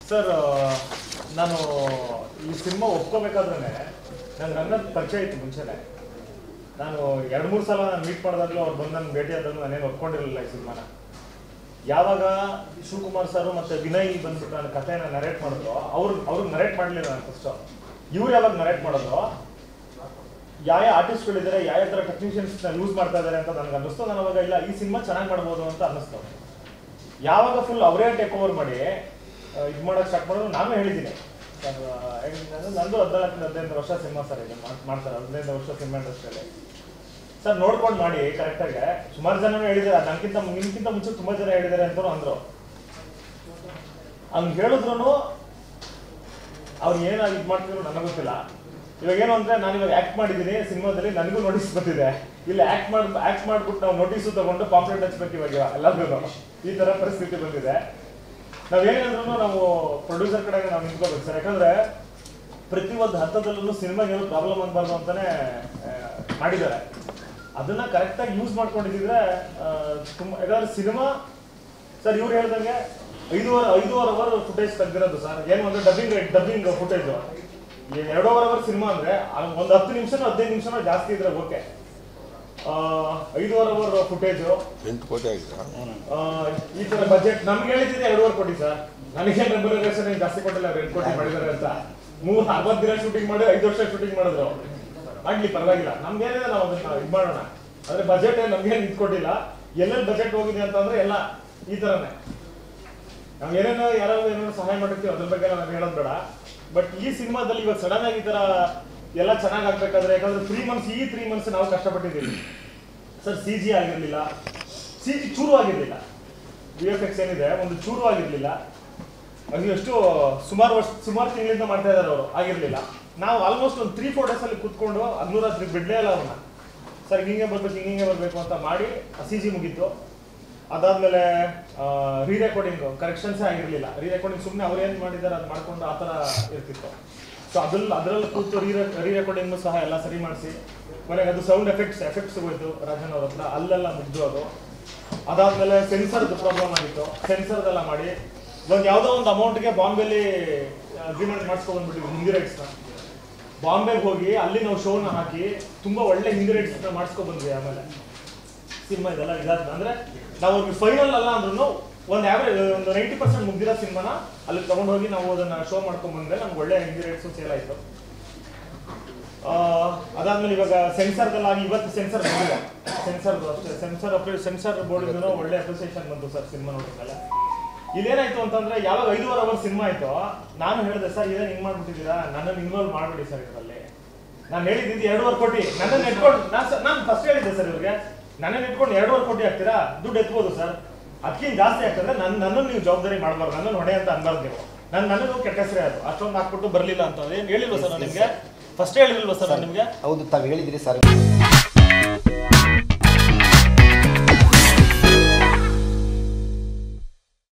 sir ನಾನು ಈ cinema ಒಪ್ಕೋಬೇಕಾದ್ರೆ ನಂಗೆ ರಂಗನಾಥ್ ಪರಿಚಯ ಇತ್ತು ಮುಂಚೆನೆ ನಾನು ಎರಡು ಮೂರು ಸಲ ನಾನು ಮೀಟ್ ಮಾಡಿದಾಗಲೂ ಅವ್ರು ಬಂದು ನನ್ನ ಭೇಟಿ ಆದಾಗಲೂ ನಾನೇನು ಒಪ್ಕೊಂಡಿರಲಿಲ್ಲ ಈ ಸಿನಿಮಾನ ಯಾವಾಗ ಶಿವಕುಮಾರ್ ಸರ್ ಮತ್ತೆ ವಿನಯ್ ಬಂದ್ಬಿಟ್ಟು ನನ್ನ ಕಥೆನ ನರೇಟ್ ಮಾಡಿದ್ರು ಅವ್ರು ಅವ್ರಿಗೆ ನರೇಟ್ ಮಾಡಲಿಲ್ಲ ನಾನು ಫಸ್ಟ್ ಇವ್ರು ಯಾವಾಗ ನರೇಟ್ ಮಾಡಿದ್ರು ಯಾವ ಯಾವ ಆರ್ಟಿಸ್ಟ್ಗಳಿದ್ದಾರೆ ಯಾವ ಯಾವ ಥರ ಟೆಕ್ನಿಷಿಯನ್ಸ್ನ ಯೂಸ್ ಮಾಡ್ತಾ ಇದ್ದಾರೆ ಅಂತ ನನಗೆ ಅನ್ನಿಸ್ತು ನಾನು ಅವಾಗ ಇಲ್ಲ ಈ ಸಿನಿಮಾ ಚೆನ್ನಾಗಿ ಮಾಡ್ಬೋದು ಅಂತ ಅನ್ನಿಸ್ತು ಯಾವಾಗ ಫುಲ್ ಅವರೇ ಟೇಕ್ ಓವರ್ ಮಾಡಿ ಇದು ಮಾಡೋಕೆ ಸ್ಟಾರ್ಟ್ ಮಾಡೋದು ನಾನು ಹೇಳಿದ್ದೀನಿ ಸರ್ ನಂದು ಹದಿನಾಲ್ಕು ಹದಿನೈದು ವರ್ಷ ಸಿನಿಮಾ ಸರ್ ಇದು ಮಾಡ್- ಮಾಡ್ತಾರೆ ಹದಿನೈದು ವರ್ಷ ಸಿನಿಮಾ ಇಂಡಸ್ಟ್ರಿಯಲ್ಲಿ ಸರ್ ನೋಡ್ಕೊಂಡು ಮಾಡಿ ಕರೆಕ್ಟಾಗಿ ಸುಮಾರು ಜನ ಹೇಳಿದ್ದಾರೆ ನನಗಿಂತ ನಿಮ್ಗಿಂತ ಮುಂಚೆ ತುಂಬಾ ಜನ ಹೇಳಿದ್ದಾರೆ ಅಂತಲೂ ಅಂದ್ರು ಹಂಗೆ ಹೇಳಿದ್ರು ಅವ್ರು ಏನಾಗಿ ಇದು ಮಾಡ್ತಿದ್ರು ನನಗೆ ಗೊತ್ತಿಲ್ಲ ಇವಾಗ ಏನು ಅಂದ್ರೆ ನಾನು ಇವಾಗ ಆಕ್ಟ್ ಮಾಡಿದ್ದೀನಿ ಸಿನಿಮಾದಲ್ಲಿ ನನಗೂ ನೋಟಿಸ್ ಬಂದಿದೆ ಇಲ್ಲಿ ಆಕ್ಟ್ ಮಾಡಿ ಆಕ್ಟ್ ಮಾಡ್ಬಿಟ್ಟು ನಾವು ನೋಟಿಸು ತಗೊಂಡು ಪಾಂಪ್ಲೆಟ್ ಹಚ್ಬೇಕು ಇವಾಗ ಎಲ್ಲರಿಗೂ ಈ ತರ ಪರಿಸ್ಥಿತಿ ಬಂದಿದೆ ನಾವ್ ಏನಿದ್ರು ನಾವು ಪ್ರೊಡ್ಯೂಸರ್ ಕಡೆಗೆ ನಾವು ನಿಂತ್ಕೋಬೇಕು ಸರ್ ಯಾಕಂದ್ರೆ ಪ್ರತಿ ಒಂದು ಹಂತದಲ್ಲೂ ಸಿನಿಮಾಗೆ ಏನು ಪ್ರಾಬ್ಲಮ್ ಆಗಬಾರ್ದು ಅಂತಾನೆ ಆ, ಮಾಡಿದ್ದಾರೆ ಅದನ್ನ ಕರೆಕ್ಟಾಗಿ ಯೂಸ್ ಮಾಡ್ಕೊಂಡಿದ್ರೆ ತುಂಬ ಯಾಕಂದ್ರೆ ಸಿನಿಮಾ ಸರ್ ಇವ್ರು ಹೇಳ್ದಂಗೆ ಐದೂವರೆ ಐದೂವರೆ ಅವರ್ ಫುಟೇಜ್ ತೆಗ್ದಿರೋದು ಸರ್ ಏನು ಅಂದ್ರೆ ಡಬ್ಬಿಂಗ್ ಡಬ್ಬಿಂಗ್ ಫುಟೇಜ್ ಎರಡೂವರೆ ಅವರ್ ಸಿನಿಮಾ ಅಂದ್ರೆ ಆ ಒಂದು ಹತ್ತು ನಿಮಿಷನೋ ಹದಿನೈದು ನಿಮಿಷನೋ ಜಾಸ್ತಿ ಇದ್ರೆ ಓಕೆ ಐದೂವರೆ ಅವರ್ ಫುಟೇಜು ಎಂಟು ಕೋಟಿ ಆಗಿದೆ ಈ ತರ ಬಜೆಟ್ ನಮ್ಗೆ ಹೇಳಿದ್ರೆ ಎರಡೂವರೆ ಕೋಟಿ ಸರ್ ನನಗೆ ರೆಮ್ಯುನರೇಷನ್ ಏನು ಜಾಸ್ತಿ ಕೊಟ್ಟಿಲ್ಲ ಅವ್ರು ಎಂಟು ಕೋಟಿ ಮಾಡಿದ್ದಾರೆ ಅಂತ ಮೂರ್ ಅರವತ್ತು ದಿನ ಶೂಟಿಂಗ್ ಮಾಡಿ ಐದು ವರ್ಷ ಶೂಟಿಂಗ್ ಮಾಡಿದ್ರು ಮಾಡ್ಲಿ ಪರವಾಗಿಲ್ಲ ನಮ್ಗೇನಿದೆ ನಾವು ಅದನ್ನ ಇದು ಮಾಡೋಣ ಆದ್ರೆ ಬಜೆಟ್ ನಮ್ಗೆ ನಿಂತ್ಕೊಟ್ಟಿಲ್ಲ ಎಲ್ಲೆಲ್ಲಿ ಬಜೆಟ್ ಹೋಗಿದೆ ಅಂತಂದ್ರೆ ಎಲ್ಲ ಈ ತರನೇ ನಾವ್ ಏನೇನೋ ಯಾರೋ ಏನೇನೋ ಸಹಾಯ ಮಾಡಿರ್ತೀವಿ ಅದ್ರ ಬಗ್ಗೆ ನಾವು ಹೇಳೋದು ಬೇಡ ಬಟ್ ಈ ಸಿನಿಮಾದಲ್ಲಿ ಇವಾಗ ಸಡನ್ ಆಗಿ ಈ ತರ ಎಲ್ಲ ಚೆನ್ನಾಗಿ ಆಗ್ಬೇಕಾದ್ರೆ ಯಾಕಂದ್ರೆ ತ್ರೀ ಮಂತ್ಸ್ ಈ ತ್ರೀ ಮಂತ್ಸ್ ನಾವು ಕಷ್ಟಪಟ್ಟಿದ್ದೀವಿ ಸರ್ ಸಿ ಜಿ ಆಗಿರ್ಲಿಲ್ಲ ಸಿ ಜಿ ಚೂರು ಆಗಿರ್ಲಿಲ್ಲ ವಿ ಎಫ್ ಎಕ್ಸ್ ಏನಿದೆ ಒಂದು ಚೂರು ಆಗಿರ್ಲಿಲ್ಲ ಅದು ಎಷ್ಟು ಸುಮಾರು ವರ್ಷ ಸುಮಾರು ತಿಂಗಳಿಂದ ಮಾಡ್ತಾ ಇದ್ದಾರೆ ಅವರು ಆಗಿರ್ಲಿಲ್ಲ ನಾವು ಆಲ್ಮೋಸ್ಟ್ ಒಂದು ತ್ರೀ ಫೋರ್ ಡೇಸ್ ಅಲ್ಲಿ ಕೂತ್ಕೊಂಡು ಹಗ್ಲು ರಾತ್ರಿ ಬಿಡ್ಲೇ ಇಲ್ಲ ಅವ್ರನ್ನ ಸರ್ ಹಿಂಗೆ ಬರ್ಬೇಕು ಹಿಂಗೆ ಬರ್ಬೇಕು ಅಂತ ಮಾಡಿ ಸಿ ಜಿ ಮುಗೀತು ಅದಾದ್ಮೇಲೆ ರೀ ರೆಕಾರ್ಡಿಂಗ್ ಕರೆಕ್ಷನ್ಸೇ ಆಗಿರ್ಲಿಲ್ಲ ರೀ ರೆಕಾರ್ಡಿಂಗ್ ಸುಮ್ಮನೆ ಅವ್ರು ಏನು ಮಾಡಿದ್ದಾರೆ ಅದು ಮಾಡ್ಕೊಂಡು ಆ ಥರ ಇರ್ತಿತ್ತು ಸೊ ಅದ್ರಲ್ಲಿ ಅದರಲ್ಲಿ ಕೂತು ರೀ ರೀ ರೆಕಾರ್ಡಿಂಗು ಸಹ ಎಲ್ಲ ಸರಿ ಮಾಡಿಸಿ ಕೊನೆಗೆ ಅದು ಸೌಂಡ್ ಎಫೆಕ್ಟ್ಸ್ ಎಫೆಕ್ಟ್ಸ್ ಹೋಯ್ತು ರಾಜನ್ ಅವ್ರ ಹತ್ರ ಅಲ್ಲೆಲ್ಲ ಮುಗ್ದು ಅದು ಅದಾದ್ಮೇಲೆ ಸೆನ್ಸರ್ದು ಪ್ರಾಬ್ಲಮ್ ಆಗಿತ್ತು ಸೆನ್ಸರ್ದೆಲ್ಲ ಮಾಡಿ ಒಂದು ಯಾವುದೋ ಒಂದು ಅಮೌಂಟ್ಗೆ ಬಾಂಬೆಲಿ ಅಗ್ರಿಮೆಂಟ್ ಮಾಡಿಸ್ಕೊಂಡು ಬಂದ್ಬಿಟ್ಟಿದ್ವಿ ಹಿಂದಿ ರೈಟ್ಸ್ನ ಬಾಂಬೆಗೆ ಹೋಗಿ ಅಲ್ಲಿ ನಾವು ಶೋನ ಹಾಕಿ ತುಂಬಾ ಒಳ್ಳೆ ಹಿಂದಿ ರೈಟ್ಸ್ ಮಾಡಿಸ್ಕೊಂಡ್ ಬಂದ್ವಿ ಆಮೇಲೆ ಸಿನಿಮಾ ಇದೆಲ್ಲ ಇದಾದ ಅಂದ್ರೆ ನಾವು ಅವ್ರಿಗೆ ಫೈನಲ್ ಅಲ್ಲ ಅಂದ್ರೂ ಒಂದು ಆವ್ರೇಜ್ ಒಂದು ನೈಂಟಿ ಪರ್ಸೆಂಟ್ ಮುಗ್ದಿರೋ ಸಿನಿಮಾನ ಅಲ್ಲಿ ತಗೊಂಡು ಹೋಗಿ ನಾವು ಅದನ್ನ ಶೋ ಮಾಡ್ಕೊಂಡ್ ಬಂದ್ರೆ ನಮ್ಗೆ ಒಳ್ಳೆ ಹಿಂದಿ ರೈಟ್ಸ್ ಸೇಲ್ ಆಯ್ತು ಆ, ಅದಾದ್ಮೇಲೆ ಇವಾಗ ಸೆನ್ಸರ್ದಲ್ಲ ಆಗಿ ಇವತ್ತು ಸೆನ್ಸರ್ ಬಂದಿದೆ ಸೆನ್ಸರ್ದು ಅಷ್ಟೇ ಸೆನ್ಸರ್ ಸೆನ್ಸರ್ ಬೋರ್ಡ್ ಒಳ್ಳೆ ಅಪ್ರಿಸಿಯೇಷನ್ ಬಂತು ಸರ್ ಸಿನಿಮಾ ನೋಡಿದ್ಮೇಲೆ ಇದೇನಾಯ್ತು ಅಂತಂದ್ರೆ ಯಾವಾಗ ಐದೂವರೆ ಅವರ್ ಸಿನಿಮಾ ಆಯ್ತು ನಾನು ಹೇಳಿದೆ ಸರ್ ಇದೇನು ಹಿಂಗ್ ಮಾಡ್ಬಿಟ್ಟಿದ್ದೀರಾ ನನ್ನನ್ನು ಇನ್ವಾಲ್ವ್ ಮಾಡ್ಬಿಡಿ ಸರ್ ಇದರಲ್ಲಿ ನಾನು ಹೇಳಿದ್ದು ಎರಡೂವರೆ ಕೋಟಿ ನನ್ನನ್ನು ಇಟ್ಕೊಂಡು ನಾನು ನಾನು ಫಸ್ಟ್ ಹೇಳಿದ್ದೆ ಸರ್ ಇವ್ರಿಗೆ ನನ್ನನ್ನು ಇಟ್ಕೊಂಡು ಎರಡೂವರೆ ಕೋಟಿ ಹಾಕ್ತೀರಾ ದುಡ್ಡು ಎತ್ಬೋದು ಸರ್ ಅದಕ್ಕಿಂತ ಜಾಸ್ತಿ ಆಗ್ತದೆ ನನ್ನ ನನ್ನನ್ನು ನೀವು ಜವಾಬ್ದಾರಿ ಮಾಡಬಾರ್ದು ನನ್ನನ್ನು ಹೊಣೆ ಅಂತ ಅನ್ಬಾರ್ದು ನೀವು ನನ್ನ ನನಗೂ ಕೆಟ್ಟ ಹೆಸರೇ ಅದು ಅಷ್ಟೊಂದು ಹಾಕ್ಬಿಟ್ಟು ಬರಲಿಲ್ಲ ಅಂತ ಏನು ಹೇಳಿಲ್ವ ಸರ್ ನಾನು ನಿಮಗೆ ಫಸ್ಟ್ ಹೇಳಿಲ್ವ ಸರ್ ನಾನು ನಿಮಗೆ ಹೌದು ತಾವು ಹೇಳಿದ್ರಿ ಸರ್